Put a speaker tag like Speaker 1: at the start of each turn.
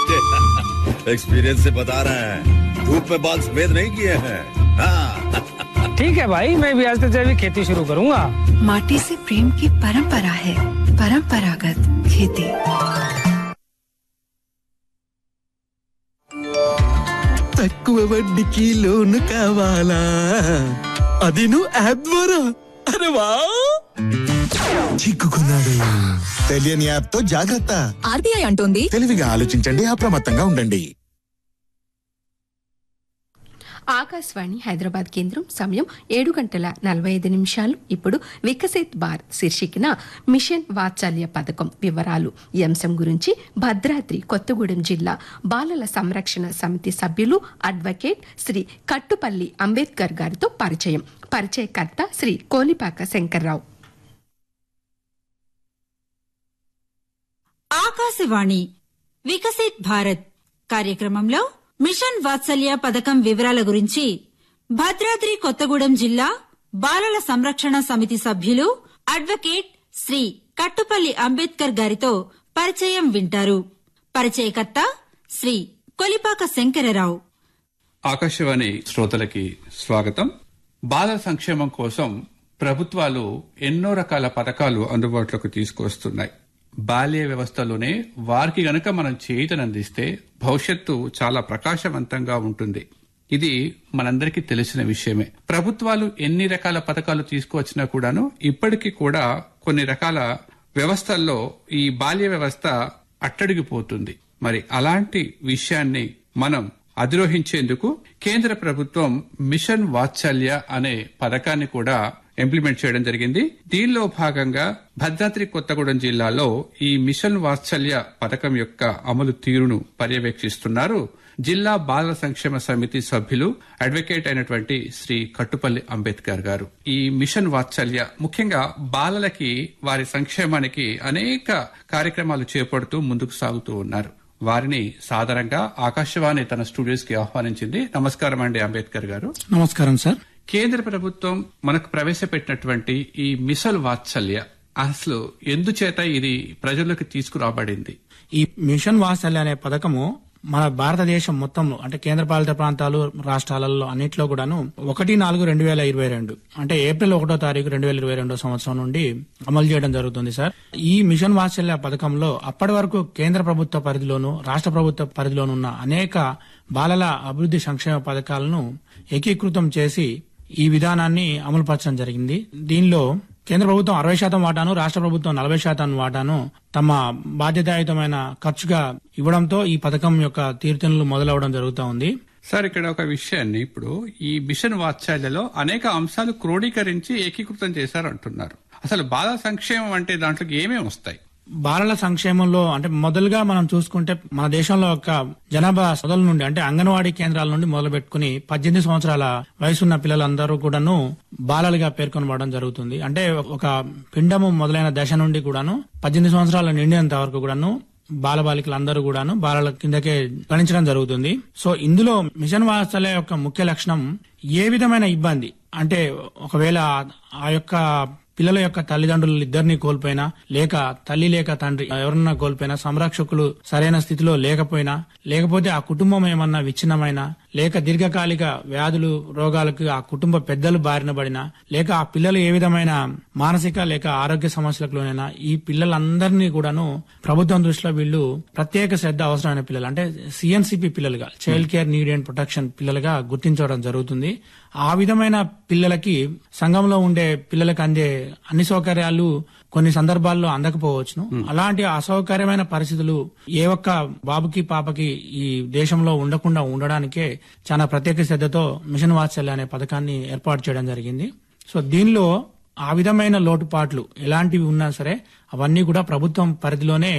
Speaker 1: experience से बता रहे हैं धूप में बाल सफेद नहीं किए हैं हाँ
Speaker 2: ठीक है भाई मैं भी आज से जैविक खेती शुरू करूंगा
Speaker 3: माटी से प्रेम की परंपरा है परंपरागत खेती
Speaker 4: తక్కువ వడ్డీకి లోను కావాలా అది నువ్వు యాప్ ద్వారా అరే వా చిక్కుకున్నాడు
Speaker 5: తెలియని యాప్ తో జాగ్రత్త
Speaker 6: ఆర్బీఐ అంటోంది
Speaker 5: తెలివిగా ఆలోచించండి అప్రమత్తంగా ఉండండి
Speaker 7: ఆకాశవాణి హైదరాబాద్ కేంద్రం సమయం ఏడు గంటల నలభై ఐదు నిమిషాలు ఇప్పుడు వికసిత్ బార్ శీర్షికన మిషన్ వాత్సల్య పథకం వివరాలు ఈ అంశం గురించి భద్రాద్రి కొత్తగూడెం జిల్లా బాలల సంరక్షణ సమితి సభ్యులు అడ్వకేట్ శ్రీ కట్టుపల్లి అంబేద్కర్ గారితో పరిచయం పరిచయకర్త శ్రీ కోలిపాక శంకర్రావు
Speaker 8: ఆకాశవాణి వికసిత్ భారత్ కార్యక్రమంలో మిషన్ వాత్సల్య పథకం వివరాల గురించి భద్రాద్రి కొత్తగూడెం జిల్లా బాలల సంరక్షణ సమితి సభ్యులు అడ్వకేట్ శ్రీ కట్టుపల్లి అంబేద్కర్ గారితో పరిచయం వింటారు పరిచయకర్త శ్రీ కొలిపాక శంకరరావు
Speaker 9: ఆకాశవాణి శ్రోతలకి స్వాగతం బాలల సంక్షేమం కోసం ప్రభుత్వాలు ఎన్నో రకాల పథకాలు అందుబాటులోకి తీసుకొస్తున్నాయి బాల్య వ్యవస్థలోనే వారికి గనక మనం చేతనందిస్తే భవిష్యత్తు చాలా ప్రకాశవంతంగా ఉంటుంది ఇది మనందరికీ తెలిసిన విషయమే ప్రభుత్వాలు ఎన్ని రకాల పథకాలు తీసుకువచ్చినా కూడాను ఇప్పటికీ కూడా కొన్ని రకాల వ్యవస్థల్లో ఈ బాల్య వ్యవస్థ అట్టడిగిపోతుంది మరి అలాంటి విషయాన్ని మనం అధిరోహించేందుకు కేంద్ర ప్రభుత్వం మిషన్ వాత్సల్య అనే పథకాన్ని కూడా ఇంప్లిమెంట్ చేయడం జరిగింది దీనిలో భాగంగా భద్రాద్రి కొత్తగూడెం జిల్లాలో ఈ మిషన్ వాత్సల్య పథకం యొక్క అమలు తీరును పర్యవేక్షిస్తున్నారు జిల్లా బాలల సంక్షేమ సమితి సభ్యులు అడ్వకేట్ అయినటువంటి శ్రీ కట్టుపల్లి అంబేద్కర్ గారు ఈ మిషన్ వాత్సల్య ముఖ్యంగా బాలలకి వారి సంక్షేమానికి అనేక కార్యక్రమాలు చేపడుతూ ముందుకు సాగుతూ ఉన్నారు వారిని సాధారణంగా ఆకాశవాణి తన స్టూడియోస్ కి ఆహ్వానించింది నమస్కారం అండి అంబేద్కర్ గారు
Speaker 2: నమస్కారం సార్
Speaker 9: కేంద్ర ప్రభుత్వం మనకు ప్రవేశపెట్టినటువంటి ఈ మిసల్ వాత్సల్య అసలు ఎందుచేత ఇది ప్రజల్లోకి తీసుకురాబడింది
Speaker 2: ఈ మిషన్ వాత్సల్య అనే పథకము మన భారతదేశం మొత్తంలో అంటే కేంద్రపాలిత ప్రాంతాలు రాష్ట్రాలలో అన్నింటిలో కూడాను ఒకటి నాలుగు రెండు వేల ఇరవై రెండు అంటే ఏప్రిల్ ఒకటో తారీఖు రెండు వేల ఇరవై రెండో సంవత్సరం నుండి అమలు చేయడం జరుగుతుంది సార్ ఈ మిషన్ వాత్సల్య పథకంలో అప్పటి వరకు కేంద్ర ప్రభుత్వ పరిధిలోను రాష్ట్ర ప్రభుత్వ పరిధిలోను ఉన్న అనేక బాలల అభివృద్ధి సంక్షేమ పథకాలను ఏకీకృతం చేసి ఈ విధానాన్ని అమలుపరచడం జరిగింది దీనిలో కేంద్ర ప్రభుత్వం అరవై శాతం వాటాను రాష్ట్ర ప్రభుత్వం నలభై శాతం వాటాను తమ బాధ్యతాయుతమైన ఖర్చుగా ఇవ్వడంతో ఈ పథకం యొక్క తీరుతెన్నులు మొదలవడం జరుగుతూ ఉంది
Speaker 9: సార్ ఇక్కడ ఒక విషయాన్ని ఇప్పుడు ఈ మిషన్ వాత్సల్యలో అనేక అంశాలు క్రోడీకరించి ఏకీకృతం చేశారంటున్నారు అసలు బాల సంక్షేమం అంటే దాంట్లోకి ఏమేమి వస్తాయి
Speaker 2: బాలల సంక్షేమంలో అంటే మొదలుగా మనం చూసుకుంటే మన దేశంలో ఒక జనాభా సొదల నుండి అంటే అంగన్వాడీ కేంద్రాల నుండి మొదలు పెట్టుకుని పద్దెనిమిది సంవత్సరాల వయసున్న పిల్లలందరూ కూడాను బాలలుగా పేర్కొనబడడం జరుగుతుంది అంటే ఒక పిండము మొదలైన దశ నుండి కూడాను పద్దెనిమిది సంవత్సరాల నిండినంత వరకు కూడాను బాలబాలికలందరూ కూడాను బాలల కిందకే గణించడం జరుగుతుంది సో ఇందులో మిషన్ వాత్సల్య యొక్క ముఖ్య లక్షణం ఏ విధమైన ఇబ్బంది అంటే ఒకవేళ ఆ యొక్క పిల్లల యొక్క తల్లిదండ్రులు ఇద్దరిని కోల్పోయినా లేక తల్లి లేక తండ్రి ఎవరన్నా కోల్పోయినా సంరక్షకులు సరైన స్థితిలో లేకపోయినా లేకపోతే ఆ కుటుంబం ఏమన్నా విచ్ఛిన్నమైనా లేక దీర్ఘకాలిక వ్యాధులు రోగాలకు ఆ కుటుంబ పెద్దలు బారిన పడినా లేక ఆ పిల్లలు ఏ విధమైన మానసిక లేక ఆరోగ్య సమస్యలకు లోనైనా ఈ పిల్లలందరినీ కూడాను ప్రభుత్వం దృష్టిలో వీళ్ళు ప్రత్యేక శ్రద్ధ అవసరమైన పిల్లలు అంటే సిఎన్సిపి పిల్లలుగా child care need and protection పిల్లలుగా గుర్తించడం జరుగుతుంది ఆ విధమైన పిల్లలకి సంఘంలో ఉండే పిల్లలకు అందే అన్ని సౌకర్యాలు కొన్ని సందర్భాల్లో అందకపోవచ్చును అలాంటి అసౌకర్యమైన పరిస్థితులు ఏ ఒక్క బాబుకి పాపకి ఈ దేశంలో ఉండకుండా ఉండడానికే చాలా ప్రత్యేక శ్రద్ధతో మిషన్ వాత్సల్య అనే పథకాన్ని ఏర్పాటు చేయడం జరిగింది సో దీనిలో ఆ విధమైన లోటుపాట్లు ఎలాంటివి ఉన్నా సరే అవన్నీ కూడా ప్రభుత్వం పరిధిలోనే